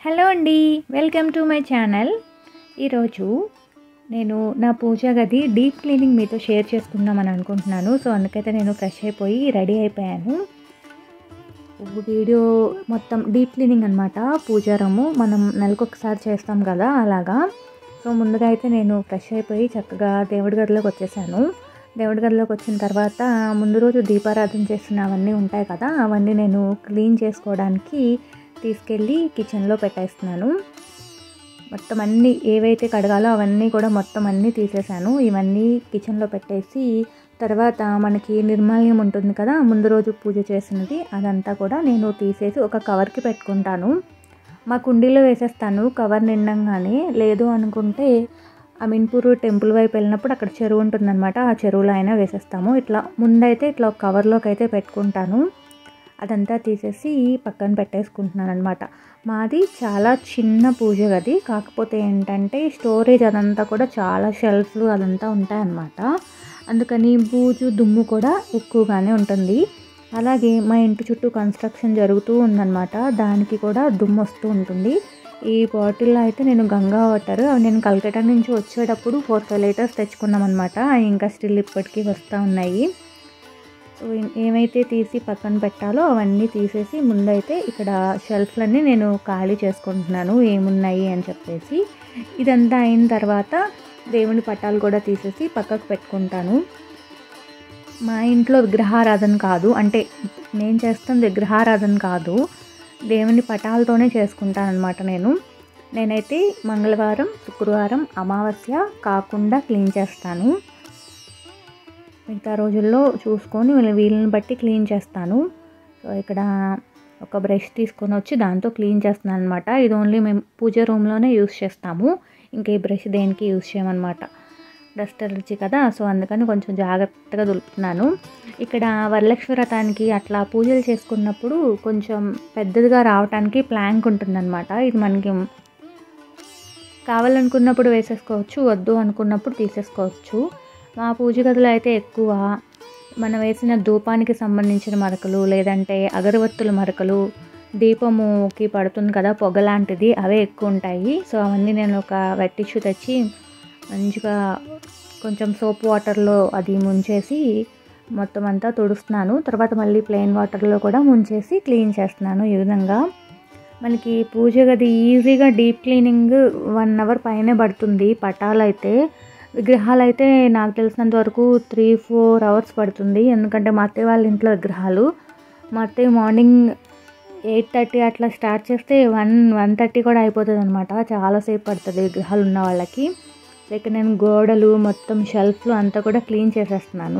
hello అండి welcome to my channel ఈరోజు నేను నా పూజా గది డీప్ క్లీనింగ్ మీతో షేర్ చేసుకుందామని అనుకుంటున్నాను సో అందుకైతే నేను ఫ్రెష్ అయిపోయి రెడీ అయిపోయాను వీడియో మొత్తం డీప్ క్లీనింగ్ అనమాట పూజా రూము మనం నెలకొకసారి చేస్తాం కదా అలాగా సో ముందుగా అయితే నేను ఫ్రెష్ అయిపోయి చక్కగా దేవుడి గదిలోకి వచ్చేసాను దేవుడి గదిలోకి వచ్చిన తర్వాత ముందు రోజు దీపారాధన చేసిన అవన్నీ ఉంటాయి కదా అవన్నీ నేను క్లీన్ చేసుకోవడానికి తీసుకెళ్ళి కిచెన్లో పెట్టేస్తున్నాను మొత్తం అన్నీ ఏవైతే కడగాలో అవన్నీ కూడా మొత్తం అన్నీ తీసేసాను ఇవన్నీ కిచెన్లో పెట్టేసి తర్వాత మనకి నిర్మాల్యం ఉంటుంది కదా ముందు రోజు పూజ చేసినది అదంతా కూడా నేను తీసేసి ఒక కవర్కి పెట్టుకుంటాను మా కుండీలో వేసేస్తాను కవర్ నిండంగానే లేదు అనుకుంటే అమీన్పూర్ టెంపుల్ వైపు వెళ్ళినప్పుడు అక్కడ చెరువు ఉంటుందన్నమాట ఆ చెరువులో అయినా వేసేస్తాము ఇట్లా ముందైతే ఇట్లా ఒక కవర్లోకి అయితే పెట్టుకుంటాను అదంతా తీసేసి పక్కన పెట్టేసుకుంటున్నాను అనమాట మాది చాలా చిన్న పూజ గది కాకపోతే ఏంటంటే స్టోరేజ్ అదంతా కూడా చాలా షెల్ఫ్లు అదంతా ఉంటాయన్నమాట అందుకని బూజు దుమ్ము కూడా ఎక్కువగానే ఉంటుంది అలాగే మా ఇంటి చుట్టూ కన్స్ట్రక్షన్ జరుగుతూ ఉందన్నమాట దానికి కూడా దుమ్ము వస్తూ ఉంటుంది ఈ బాటిల్లో అయితే నేను గంగా వాటర్ అవి నేను కలకటా నుంచి వచ్చేటప్పుడు ఫోర్ ఫైవ్ లీటర్స్ తెచ్చుకున్నాం అనమాట ఇంకా స్టిల్ ఇప్పటికీ వస్తూ ఉన్నాయి సో ఏమైతే తీసి పక్కన పెట్టాలో అవన్నీ తీసేసి ముందైతే ఇక్కడ షెల్ఫ్లన్నీ నేను ఖాళీ చేసుకుంటున్నాను ఏమున్నాయి అని చెప్పేసి ఇదంతా అయిన తర్వాత దేవుని పటాలు కూడా తీసేసి పక్కకు పెట్టుకుంటాను మా ఇంట్లో విగ్రహారాధన కాదు అంటే నేను చేస్తున్న విగ్రహారాధన కాదు దేవుని పటాలతోనే చేసుకుంటాను అనమాట నేను నేనైతే మంగళవారం శుక్రవారం అమావాస్య కాకుండా క్లీన్ చేస్తాను మిగతా రోజుల్లో చూసుకొని వీళ్ళని బట్టి క్లీన్ చేస్తాను సో ఇక్కడ ఒక బ్రష్ తీసుకొని వచ్చి దాంతో క్లీన్ చేస్తున్నాను అనమాట ఇది ఓన్లీ మేము పూజ రూమ్లోనే యూస్ చేస్తాము ఇంకా ఈ బ్రష్ దేనికి యూస్ చేయమన్నమాట డస్ట్ అలర్జీ కదా సో అందుకని కొంచెం జాగ్రత్తగా దులుపుతున్నాను ఇక్కడ వరలక్ష్మి వ్రతానికి అట్లా పూజలు చేసుకున్నప్పుడు కొంచెం పెద్దదిగా రావడానికి ప్లాంక్ ఉంటుందన్నమాట ఇది మనకి కావాలనుకున్నప్పుడు వేసేసుకోవచ్చు వద్దు అనుకున్నప్పుడు తీసేసుకోవచ్చు మా పూజ గదిలో అయితే ఎక్కువ మనం వేసిన ధూపానికి సంబంధించిన మరకలు లేదంటే అగరవత్తుల మరకలు దీపముకి పడుతుంది కదా పొగ లాంటిది అవే ఎక్కువ ఉంటాయి సో అవన్నీ నేను ఒక వెట్ టిష్యూ తెచ్చి మంచిగా కొంచెం సోప్ వాటర్లో అది ముంచేసి మొత్తం అంతా తుడుస్తున్నాను తర్వాత మళ్ళీ ప్లెయిన్ వాటర్లో కూడా ముంచేసి క్లీన్ చేస్తున్నాను ఈ విధంగా మనకి పూజ గది ఈజీగా డీప్ క్లీనింగ్ వన్ అవర్ పైనే పడుతుంది పటాలైతే విగ్రహాలు అయితే నాకు తెలిసినంత వరకు త్రీ ఫోర్ అవర్స్ పడుతుంది ఎందుకంటే మా అత్తయ్య వాళ్ళ ఇంట్లో విగ్రహాలు మా అత్తయ్య మార్నింగ్ ఎయిట్ థర్టీ అట్లా స్టార్ట్ చేస్తే వన్ వన్ థర్టీ కూడా అయిపోతుంది అనమాట చాలాసేపు పడుతుంది విగ్రహాలు ఉన్న వాళ్ళకి లైక్ నేను గోడలు మొత్తం షెల్ఫ్లు అంతా కూడా క్లీన్ చేసేస్తున్నాను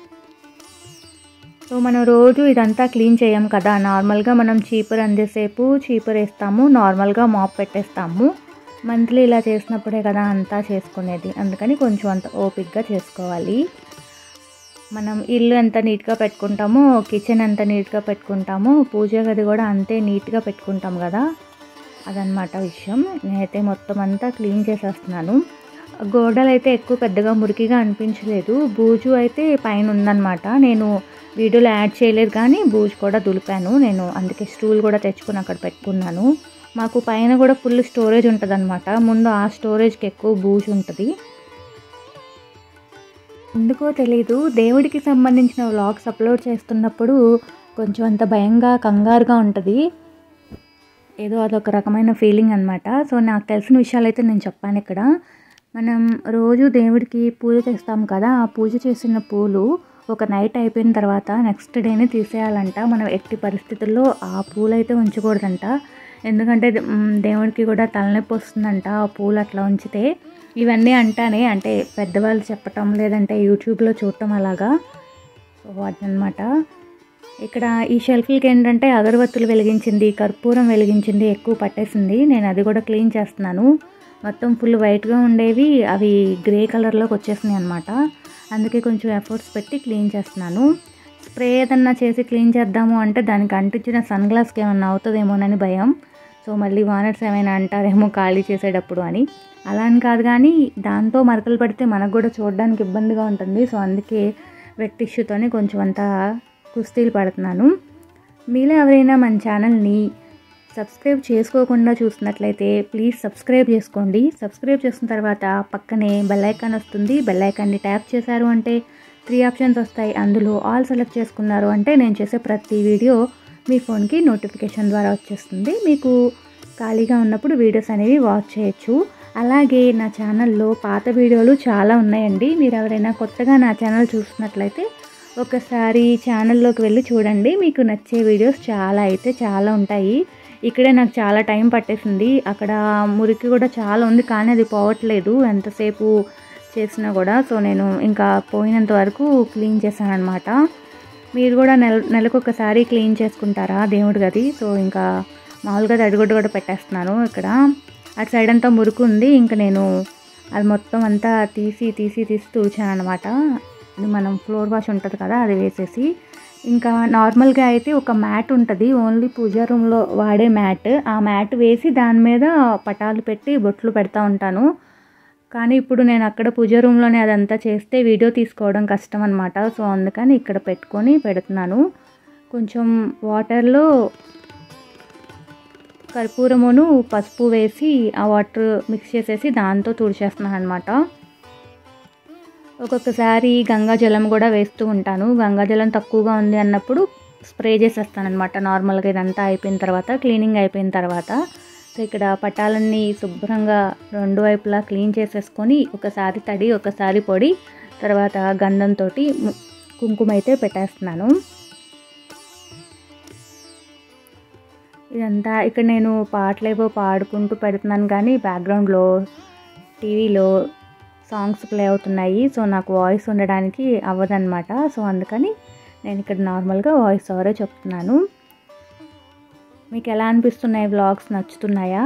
సో మనం రోజు ఇదంతా క్లీన్ చేయం కదా నార్మల్గా మనం చీపర్ అందేసేపు చీపర్ వేస్తాము నార్మల్గా మాప్ పెట్టేస్తాము మంత్లీ ఇలా చేసినప్పుడే కదా అంతా చేసుకునేది అందుకని కొంచెం అంత ఓపిక్గా చేసుకోవాలి మనం ఇల్లు ఎంత నీట్గా పెట్టుకుంటామో కిచెన్ ఎంత నీట్గా పెట్టుకుంటామో పూజ గది కూడా అంతే నీట్గా పెట్టుకుంటాం కదా అదనమాట విషయం నేనైతే మొత్తం అంతా క్లీన్ చేసేస్తున్నాను గోడలు అయితే ఎక్కువ పెద్దగా మురికిగా అనిపించలేదు బూజు అయితే పైన ఉందన్నమాట నేను వీడియోలో యాడ్ చేయలేదు కానీ బూజు కూడా దులిపాను నేను అందుకే స్టూల్ కూడా తెచ్చుకొని అక్కడ పెట్టుకున్నాను మాకు పైన కూడా ఫుల్ స్టోరేజ్ ఉంటుంది అనమాట ముందు ఆ స్టోరేజ్కి ఎక్కువ బూజు ఉంటుంది ఎందుకో తెలీదు దేవుడికి సంబంధించిన వ్లాగ్స్ అప్లోడ్ చేస్తున్నప్పుడు కొంచెం అంత భయంగా కంగారుగా ఉంటుంది ఏదో అదొక రకమైన ఫీలింగ్ అనమాట సో నాకు తెలిసిన విషయాలు అయితే నేను చెప్పాను ఇక్కడ మనం రోజు దేవుడికి పూజ చేస్తాం కదా ఆ పూజ చేసిన పూలు ఒక నైట్ అయిపోయిన తర్వాత నెక్స్ట్ డేనే తీసేయాలంట మనం ఎట్టి పరిస్థితుల్లో ఆ పూలు అయితే ఉంచకూడదంట ఎందుకంటే దేవుడికి కూడా తలనొప్పి వస్తుందంట ఆ పూలు అట్లా ఉంచితే ఇవన్నీ అంటానే అంటే పెద్దవాళ్ళు చెప్పటం లేదంటే యూట్యూబ్లో చూడటం అలాగా వాటినమాట ఇక్కడ ఈ షెల్ఫ్లకి ఏంటంటే అగరబత్తులు వెలిగించింది కర్పూరం వెలిగించింది ఎక్కువ పట్టేసింది నేను అది కూడా క్లీన్ చేస్తున్నాను మొత్తం ఫుల్ వైట్గా ఉండేవి అవి గ్రే కలర్లోకి వచ్చేసినాయి అనమాట అందుకే కొంచెం ఎఫర్ట్స్ పెట్టి క్లీన్ చేస్తున్నాను స్ప్రే ఏదన్నా చేసి క్లీన్ చేద్దాము అంటే దానికి అంటించిన సన్ గ్లాస్కి ఏమన్నా అవుతుందేమోనని భయం సో మళ్ళీ వానర్స్ ఏమైనా అంటారేమో ఖాళీ చేసేటప్పుడు అని అలా అని కాదు కానీ దాంతో మరకలు పడితే మనకు కూడా చూడడానికి ఇబ్బందిగా ఉంటుంది సో అందుకే వెట్ టిష్యూతోనే కొంచెం అంతా కుస్తీలు పడుతున్నాను మీలో ఎవరైనా మన ఛానల్ని సబ్స్క్రైబ్ చేసుకోకుండా చూసినట్లయితే ప్లీజ్ సబ్స్క్రైబ్ చేసుకోండి సబ్స్క్రైబ్ చేసిన తర్వాత పక్కనే బెల్ ఐకాన్ వస్తుంది బెల్ ఐకాన్ని ట్యాప్ చేశారు అంటే త్రీ ఆప్షన్స్ వస్తాయి అందులో ఆల్ సెలెక్ట్ చేసుకున్నారు అంటే నేను చేసే ప్రతి వీడియో మీ ఫోన్కి నోటిఫికేషన్ ద్వారా వచ్చేస్తుంది మీకు ఖాళీగా ఉన్నప్పుడు వీడియోస్ అనేవి వాచ్ చేయొచ్చు అలాగే నా ఛానల్లో పాత వీడియోలు చాలా ఉన్నాయండి మీరు ఎవరైనా కొత్తగా నా ఛానల్ చూస్తున్నట్లయితే ఒకసారి ఛానల్లోకి వెళ్ళి చూడండి మీకు నచ్చే వీడియోస్ చాలా అయితే చాలా ఉంటాయి ఇక్కడే నాకు చాలా టైం పట్టేసింది అక్కడ మురికి కూడా చాలా ఉంది కానీ అది పోవట్లేదు ఎంతసేపు చేసినా కూడా సో నేను ఇంకా పోయినంత వరకు క్లీన్ చేశాను అనమాట మీరు కూడా నెల నెలకు ఒకసారి క్లీన్ చేసుకుంటారా దేవుడి గది సో ఇంకా మామూలుగా తడిగుడ్డు కూడా పెట్టేస్తున్నాను ఇక్కడ అటు సైడ్ అంతా మురుకు ఉంది ఇంకా నేను అది మొత్తం అంతా తీసి తీసి తీసి తుడిచాను అనమాట ఇది మనం ఫ్లోర్ వాష్ ఉంటుంది కదా అది వేసేసి ఇంకా నార్మల్గా అయితే ఒక మ్యాట్ ఉంటుంది ఓన్లీ పూజా రూమ్లో వాడే మ్యాట్ ఆ మ్యాట్ వేసి దాని మీద పటాలు పెట్టి బొట్లు పెడతా ఉంటాను కానీ ఇప్పుడు నేను అక్కడ పూజ రూమ్లోనే అదంతా చేస్తే వీడియో తీసుకోవడం కష్టం అనమాట సో అందుకని ఇక్కడ పెట్టుకొని పెడుతున్నాను కొంచెం వాటర్లో కర్పూరమును పసుపు వేసి ఆ వాటర్ మిక్స్ చేసేసి దాంతో తుడిచేస్తున్నాను అనమాట ఒక్కొక్కసారి గంగా జలం కూడా వేస్తూ ఉంటాను గంగా జలం తక్కువగా ఉంది అన్నప్పుడు స్ప్రే చేసేస్తాను అనమాట నార్మల్గా ఇదంతా అయిపోయిన తర్వాత క్లీనింగ్ అయిపోయిన తర్వాత సో ఇక్కడ పటాలన్నీ శుభ్రంగా రెండు వైపులా క్లీన్ చేసేసుకొని ఒకసారి తడి ఒకసారి పొడి తర్వాత గంధంతో కుంకుమ అయితే పెట్టేస్తున్నాను ఇదంతా ఇక్కడ నేను పాటలేవో పాడుకుంటూ పెడుతున్నాను కానీ బ్యాక్గ్రౌండ్లో టీవీలో సాంగ్స్ ప్లే అవుతున్నాయి సో నాకు వాయిస్ ఉండడానికి అవ్వదన్నమాట సో అందుకని నేను ఇక్కడ నార్మల్గా వాయిస్ ఓవరే చెప్తున్నాను మీకు ఎలా అనిపిస్తున్నాయి వ్లాగ్స్ నచ్చుతున్నాయా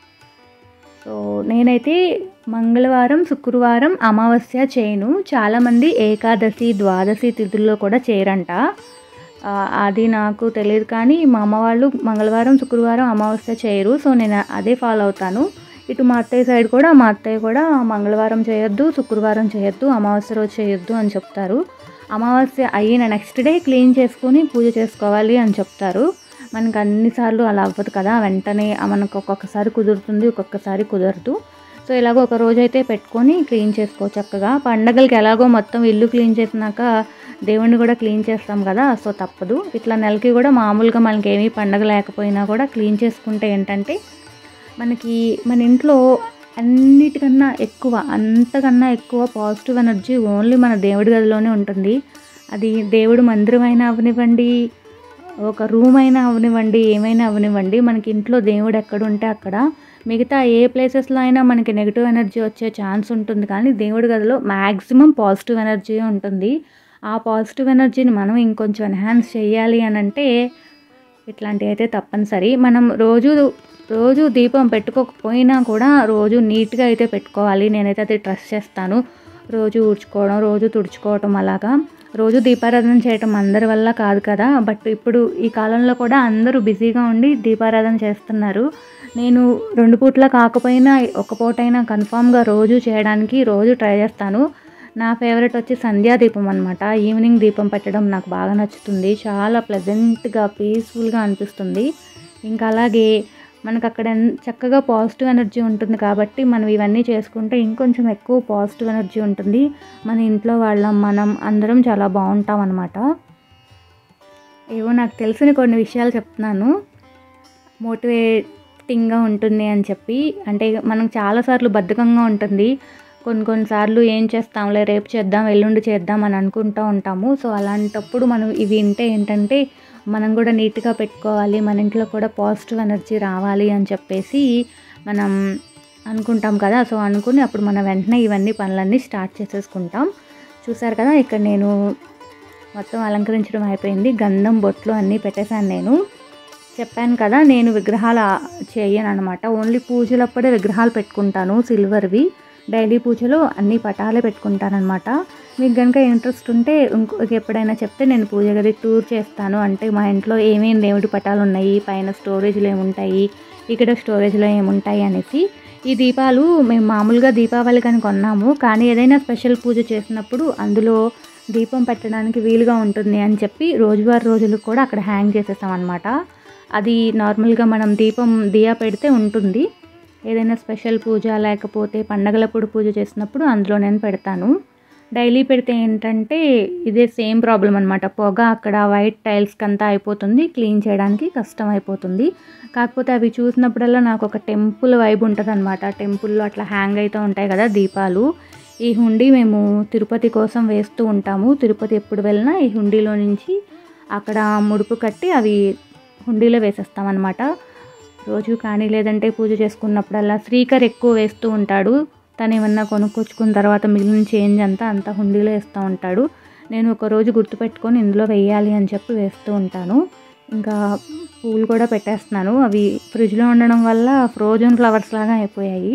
సో నేనైతే మంగళవారం శుక్రవారం అమావాస్య చేయను చాలామంది ఏకాదశి ద్వాదశి తిథుల్లో కూడా చేయరంట అది నాకు తెలియదు కానీ మా అమ్మ వాళ్ళు మంగళవారం శుక్రవారం అమావాస్య చేయరు సో నేను అదే ఫాలో అవుతాను ఇటు మా అత్తయ్య సైడ్ కూడా మా అత్తయ్య కూడా మంగళవారం చేయొద్దు శుక్రవారం చేయొద్దు అమావాస్య రోజు చేయొద్దు అని చెప్తారు అమావాస్య అయిన నెక్స్ట్ డే క్లీన్ చేసుకుని పూజ చేసుకోవాలి అని చెప్తారు మనకు అన్నిసార్లు అలా అవ్వదు కదా వెంటనే మనకు ఒక్కొక్కసారి కుదురుతుంది ఒక్కొక్కసారి కుదరదు సో ఇలాగో ఒక రోజు అయితే పెట్టుకొని క్లీన్ చేసుకో చక్కగా పండగలకి ఎలాగో మొత్తం ఇల్లు క్లీన్ చేసినాక దేవుణ్ణి కూడా క్లీన్ చేస్తాం కదా సో తప్పదు ఇట్లా నెలకి కూడా మామూలుగా మనకి ఏమీ పండగ లేకపోయినా కూడా క్లీన్ చేసుకుంటే ఏంటంటే మనకి మన ఇంట్లో అన్నిటికన్నా ఎక్కువ అంతకన్నా ఎక్కువ పాజిటివ్ ఎనర్జీ ఓన్లీ మన దేవుడి గదిలోనే ఉంటుంది అది దేవుడు మందిరం అయినా అవనివ్వండి ఒక రూమ్ అయినా అవనివ్వండి ఏమైనా అవనివ్వండి మనకి ఇంట్లో దేవుడు ఎక్కడ ఉంటే అక్కడ మిగతా ఏ ప్లేసెస్లో అయినా మనకి నెగిటివ్ ఎనర్జీ వచ్చే ఛాన్స్ ఉంటుంది కానీ దేవుడి గదిలో మ్యాక్సిమం పాజిటివ్ ఎనర్జీ ఉంటుంది ఆ పాజిటివ్ ఎనర్జీని మనం ఇంకొంచెం ఎన్హాన్స్ చేయాలి అని అంటే ఇట్లాంటివి అయితే తప్పనిసరి మనం రోజు రోజు దీపం పెట్టుకోకపోయినా కూడా రోజు నీట్గా అయితే పెట్టుకోవాలి నేనైతే అది ట్రస్ట్ చేస్తాను రోజు ఊడ్చుకోవడం రోజు తుడుచుకోవడం అలాగా రోజు దీపారాధన చేయటం అందరి వల్ల కాదు కదా బట్ ఇప్పుడు ఈ కాలంలో కూడా అందరూ బిజీగా ఉండి దీపారాధన చేస్తున్నారు నేను రెండు పూట్ల కాకపోయినా ఒక పూటైనా కన్ఫామ్గా రోజు చేయడానికి రోజు ట్రై చేస్తాను నా ఫేవరెట్ వచ్చి సంధ్యా దీపం అనమాట ఈవినింగ్ దీపం పెట్టడం నాకు బాగా నచ్చుతుంది చాలా ప్లెజెంట్గా పీస్ఫుల్గా అనిపిస్తుంది ఇంకా అలాగే మనకు అక్కడ చక్కగా పాజిటివ్ ఎనర్జీ ఉంటుంది కాబట్టి మనం ఇవన్నీ చేసుకుంటే ఇంకొంచెం ఎక్కువ పాజిటివ్ ఎనర్జీ ఉంటుంది మన ఇంట్లో వాళ్ళం మనం అందరం చాలా బాగుంటాం అనమాట ఏవో నాకు తెలిసిన కొన్ని విషయాలు చెప్తున్నాను మోటివేటింగ్గా ఉంటుంది అని చెప్పి అంటే మనం చాలాసార్లు బద్ధకంగా ఉంటుంది కొన్ని కొన్నిసార్లు ఏం చేస్తాంలే రేపు చేద్దాం ఎల్లుండి చేద్దాం అని అనుకుంటూ ఉంటాము సో అలాంటప్పుడు మనం ఇవి వింటే ఏంటంటే మనం కూడా నీట్గా పెట్టుకోవాలి మన ఇంట్లో కూడా పాజిటివ్ ఎనర్జీ రావాలి అని చెప్పేసి మనం అనుకుంటాం కదా సో అనుకుని అప్పుడు మనం వెంటనే ఇవన్నీ పనులన్నీ స్టార్ట్ చేసేసుకుంటాం చూసారు కదా ఇక్కడ నేను మొత్తం అలంకరించడం అయిపోయింది గంధం బొట్లు అన్నీ పెట్టేశాను నేను చెప్పాను కదా నేను విగ్రహాలు చేయను అనమాట ఓన్లీ పూజలప్పుడే విగ్రహాలు పెట్టుకుంటాను సిల్వర్వి డైలీ పూజలో అన్ని పటాలే పెట్టుకుంటానమాట మీకు కనుక ఇంట్రెస్ట్ ఉంటే ఇంకో ఎప్పుడైనా చెప్తే నేను పూజ గది టూర్ చేస్తాను అంటే మా ఇంట్లో ఏమేమి దేవుడి పటాలు ఉన్నాయి పైన స్టోరేజ్లో ఏముంటాయి ఇక్కడ స్టోరేజ్లో ఏముంటాయి అనేసి ఈ దీపాలు మేము మామూలుగా దీపావళి కానీ కొన్నాము కానీ ఏదైనా స్పెషల్ పూజ చేసినప్పుడు అందులో దీపం పెట్టడానికి వీలుగా ఉంటుంది అని చెప్పి రోజువారి రోజులు కూడా అక్కడ హ్యాంగ్ చేసేసాం అనమాట అది నార్మల్గా మనం దీపం దియా పెడితే ఉంటుంది ఏదైనా స్పెషల్ పూజ లేకపోతే పండగలప్పుడు పూజ చేసినప్పుడు అందులో నేను పెడతాను డైలీ పెడితే ఏంటంటే ఇదే సేమ్ ప్రాబ్లం అనమాట పొగ అక్కడ వైట్ టైల్స్కి అంతా అయిపోతుంది క్లీన్ చేయడానికి కష్టం అయిపోతుంది కాకపోతే అవి చూసినప్పుడల్లా నాకు ఒక టెంపుల్ వైబ్ ఉంటుంది అనమాట టెంపుల్లో అట్లా హ్యాంగ్ అవుతూ ఉంటాయి కదా దీపాలు ఈ హుండీ మేము తిరుపతి కోసం వేస్తూ ఉంటాము తిరుపతి ఎప్పుడు వెళ్ళినా ఈ హుండీలో నుంచి అక్కడ ముడుపు కట్టి అవి హుండీలో వేసేస్తామన్నమాట రోజు కానీ లేదంటే పూజ చేసుకున్నప్పుడల్లా శ్రీకర్ ఎక్కువ వేస్తూ ఉంటాడు తను ఏమన్నా కొనుక్కొచ్చుకున్న తర్వాత మిగిలిన చేంజ్ అంతా అంతా హుండీలో వేస్తూ ఉంటాడు నేను ఒక రోజు గుర్తుపెట్టుకొని ఇందులో వేయాలి అని చెప్పి వేస్తూ ఉంటాను ఇంకా పూలు కూడా పెట్టేస్తున్నాను అవి ఫ్రిడ్జ్లో ఉండడం వల్ల ఫ్రోజన్ ఫ్లవర్స్ లాగా అయిపోయాయి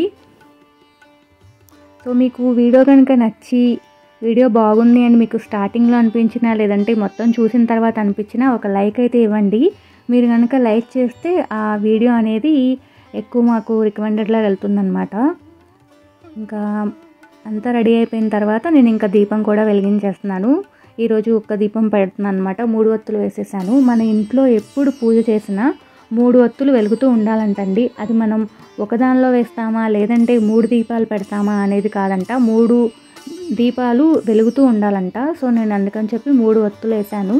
సో మీకు వీడియో కనుక నచ్చి వీడియో బాగుంది అని మీకు స్టార్టింగ్లో అనిపించినా లేదంటే మొత్తం చూసిన తర్వాత అనిపించినా ఒక లైక్ అయితే ఇవ్వండి మీరు కనుక లైక్ చేస్తే ఆ వీడియో అనేది ఎక్కువ మాకు రికమెండెడ్లా వెళ్తుందనమాట ఇంకా అంతా రెడీ అయిపోయిన తర్వాత నేను ఇంకా దీపం కూడా వెలిగించేస్తున్నాను ఈరోజు ఒక్క దీపం పెడుతున్నాను అనమాట మూడు ఒత్తులు వేసేసాను మన ఇంట్లో ఎప్పుడు పూజ చేసినా మూడు ఒత్తులు వెలుగుతూ ఉండాలంటండి అది మనం ఒకదానిలో వేస్తామా లేదంటే మూడు దీపాలు పెడతామా అనేది కాదంట మూడు దీపాలు వెలుగుతూ ఉండాలంట సో నేను అందుకని చెప్పి మూడు ఒత్తులు వేసాను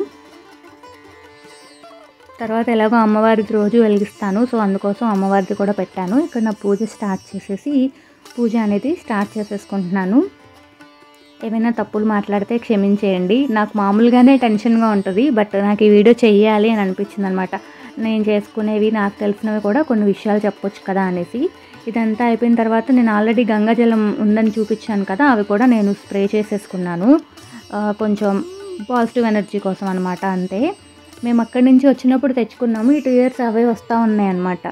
తర్వాత ఎలాగో అమ్మవారిది రోజు వెలిగిస్తాను సో అందుకోసం అమ్మవారిది కూడా పెట్టాను ఇక్కడ నా పూజ స్టార్ట్ చేసేసి పూజ అనేది స్టార్ట్ చేసేసుకుంటున్నాను ఏమైనా తప్పులు మాట్లాడితే క్షమించేయండి నాకు మామూలుగానే టెన్షన్గా ఉంటుంది బట్ నాకు ఈ వీడియో చెయ్యాలి అని అనిపించింది అనమాట నేను చేసుకునేవి నాకు తెలిసినవి కూడా కొన్ని విషయాలు చెప్పొచ్చు కదా అనేసి ఇదంతా అయిపోయిన తర్వాత నేను ఆల్రెడీ గంగాజలం ఉందని చూపించాను కదా అవి కూడా నేను స్ప్రే చేసేసుకున్నాను ఆ, కొంచెం పాజిటివ్ ఎనర్జీ కోసం అనమాట అంతే మేము అక్కడి నుంచి వచ్చినప్పుడు తెచ్చుకున్నాము ఈ టూ ఇయర్స్ అవే వస్తూ ఉన్నాయి అన్నమాట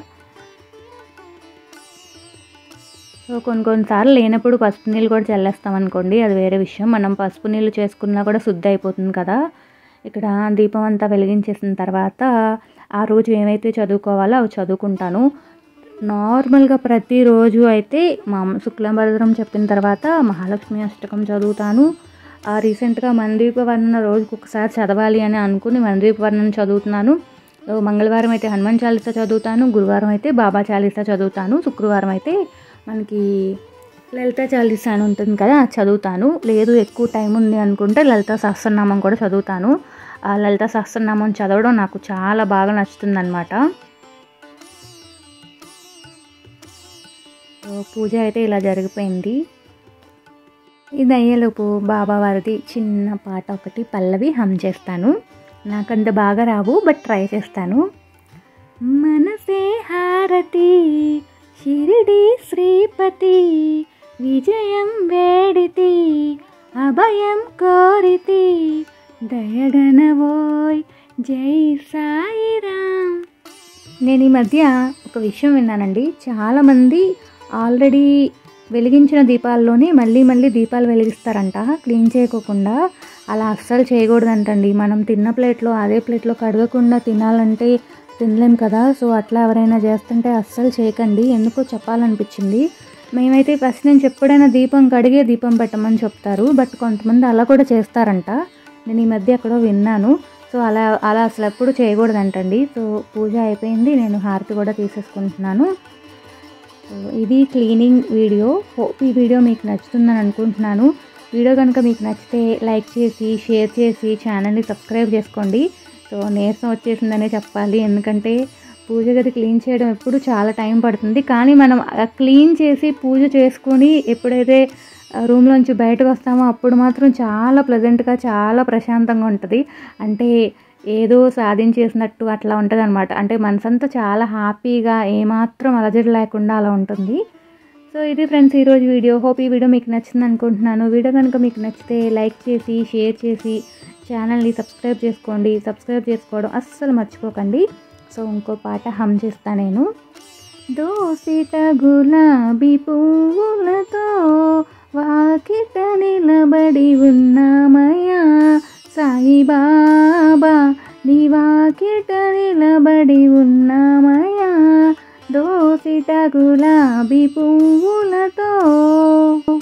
సో కొన్ని కొన్నిసార్లు లేనప్పుడు పసుపు నీళ్ళు కూడా చల్లేస్తాం అనుకోండి అది వేరే విషయం మనం పసుపు నీళ్ళు చేసుకున్నా కూడా శుద్ధి అయిపోతుంది కదా ఇక్కడ దీపం అంతా వెలిగించేసిన తర్వాత ఆ రోజు ఏమైతే చదువుకోవాలో అవి చదువుకుంటాను నార్మల్గా ప్రతిరోజు అయితే మా అమ్మ శుక్లాంబరదరం చెప్పిన తర్వాత మహాలక్ష్మి అష్టకం చదువుతాను ఆ రీసెంట్గా మందీప వర్ణన రోజుకి ఒకసారి చదవాలి అని అనుకుని మందీప వర్ణన చదువుతున్నాను ఓ మంగళవారం అయితే హనుమాన్ చాలీసా చదువుతాను గురువారం అయితే బాబా చాలీసా చదువుతాను శుక్రవారం అయితే మనకి లలిత చాలీసా అని ఉంటుంది కదా అది చదువుతాను లేదు ఎక్కువ టైం ఉంది అనుకుంటే లలిత సహస్రనామం కూడా చదువుతాను ఆ లలిత సహస్రనామం చదవడం నాకు చాలా బాగా నచ్చుతుంది అనమాట పూజ అయితే ఇలా జరిగిపోయింది ఇది అయ్యేలోపు బాబా వారిది చిన్న పాట ఒకటి పల్లవి హమ్ చేస్తాను నాకంత బాగా రావు బట్ ట్రై చేస్తాను మనసే హారతి షిరిడి శ్రీపతి విజయం వేడితి అభయం కోరితి దయగనవోయ్ జై సాయిరామ్ నేను ఈ మధ్య ఒక విషయం విన్నానండి చాలామంది ఆల్రెడీ వెలిగించిన దీపాల్లోనే మళ్ళీ మళ్ళీ దీపాలు వెలిగిస్తారంట క్లీన్ చేయకోకుండా అలా అస్సలు చేయకూడదంటండి మనం తిన్న ప్లేట్లో అదే ప్లేట్లో కడగకుండా తినాలంటే తినలేం కదా సో అట్లా ఎవరైనా చేస్తుంటే అస్సలు చేయకండి ఎందుకో చెప్పాలనిపించింది మేమైతే ఫస్ట్ నుంచి ఎప్పుడైనా దీపం కడిగే దీపం పెట్టమని చెప్తారు బట్ కొంతమంది అలా కూడా చేస్తారంట నేను ఈ మధ్య ఎక్కడో విన్నాను సో అలా అలా అసలు ఎప్పుడు చేయకూడదంటండి సో పూజ అయిపోయింది నేను హారతి కూడా తీసేసుకుంటున్నాను సో ఇది క్లీనింగ్ వీడియో హోప్ ఈ వీడియో మీకు నచ్చుతుందని అనుకుంటున్నాను వీడియో కనుక మీకు నచ్చితే లైక్ చేసి షేర్ చేసి ఛానల్ని సబ్స్క్రైబ్ చేసుకోండి సో నీరసం వచ్చేసిందనే చెప్పాలి ఎందుకంటే పూజ గది క్లీన్ చేయడం ఎప్పుడు చాలా టైం పడుతుంది కానీ మనం క్లీన్ చేసి పూజ చేసుకొని ఎప్పుడైతే రూమ్లోంచి బయటకు వస్తామో అప్పుడు మాత్రం చాలా ప్లెజెంట్గా చాలా ప్రశాంతంగా ఉంటుంది అంటే ఏదో సాధించేసినట్టు అట్లా ఉంటుంది అనమాట అంటే మనసంతా చాలా హ్యాపీగా ఏమాత్రం అలజడి లేకుండా అలా ఉంటుంది సో ఇది ఫ్రెండ్స్ ఈరోజు వీడియో హోప్ ఈ వీడియో మీకు నచ్చింది అనుకుంటున్నాను వీడియో కనుక మీకు నచ్చితే లైక్ చేసి షేర్ చేసి ఛానల్ని సబ్స్క్రైబ్ చేసుకోండి సబ్స్క్రైబ్ చేసుకోవడం అస్సలు మర్చిపోకండి సో ఇంకో పాట హమ్ చేస్తా నేను దోసిట గులాబీ పువ్వులతో వాకిట నిలబడి ఉన్నామయ్యా సాయిబాబా నీ వాకిట నిలబడి ఉన్నామయ్యా దోసిట గులాబీ పువ్వులతో